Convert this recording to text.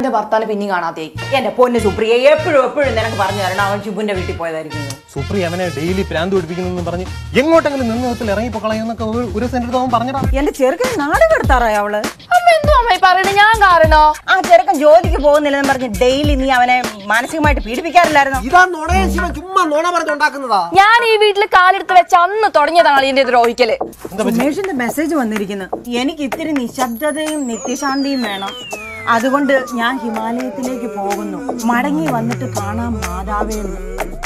എന്റെ ഭർത്താവിനെ പിന്നെയും കാണാതെ എന്റെ പൊന്ന് സുപ്രിയ എപ്പോഴും എപ്പോഴും നിനക്ക് പറഞ്ഞു തരണം അവൻ ശുഭുന്റെ വീട്ടിൽ പോയതായിരിക്കും സുപ്രി അവനെ ഡെയിലി പ്രാന്ത് പിടിപ്പിക്കുന്നു പറഞ്ഞ് എങ്ങോട്ടെങ്കിലും നിന്ന് വിധത്തിൽ ഇറങ്ങിപ്പോ കളയുന്നൊക്കെ ഒരു ഒരു സെന്റ് അവൻ പറഞ്ഞടാ എന്റെ ചെറുക്കൻ നാട് കടത്താറായ അവള് അമ്മ എന്തോ അമ്മ ഈ പറയണേ ഞാൻ കാരണോ ആ ചെറുക്കൻ ജോലിക്ക് പോകുന്നില്ലെന്ന് പറഞ്ഞ് ഡെയിലി നീ അവനെ മാനസികമായിട്ട് പീഡിപ്പിക്കാറില്ലായിരുന്നു ഇതാ നുണയെ ശിവൻ ചുമ്മാ നുണ പറഞ്ഞുണ്ടാക്കുന്നതാ ഞാൻ ഈ വീട്ടിൽ കാലെടുത്ത് വെച്ച് അന്ന് തുടങ്ങിയതാണ് അളിയന്റെ ദ്രോഹിക്കല് സുമേഷിന്റെ മെസ്സേജ് വന്നിരിക്കുന്നു എനിക്ക് ഇത്തിരി നിശബ്ദതയും നിത്യശാന്തിയും വേണം അതുകൊണ്ട് ഞാൻ ഹിമാലയത്തിലേക്ക് പോകുന്നു മടങ്ങി വന്നിട്ട് കാണാം മാതാവേന്ന്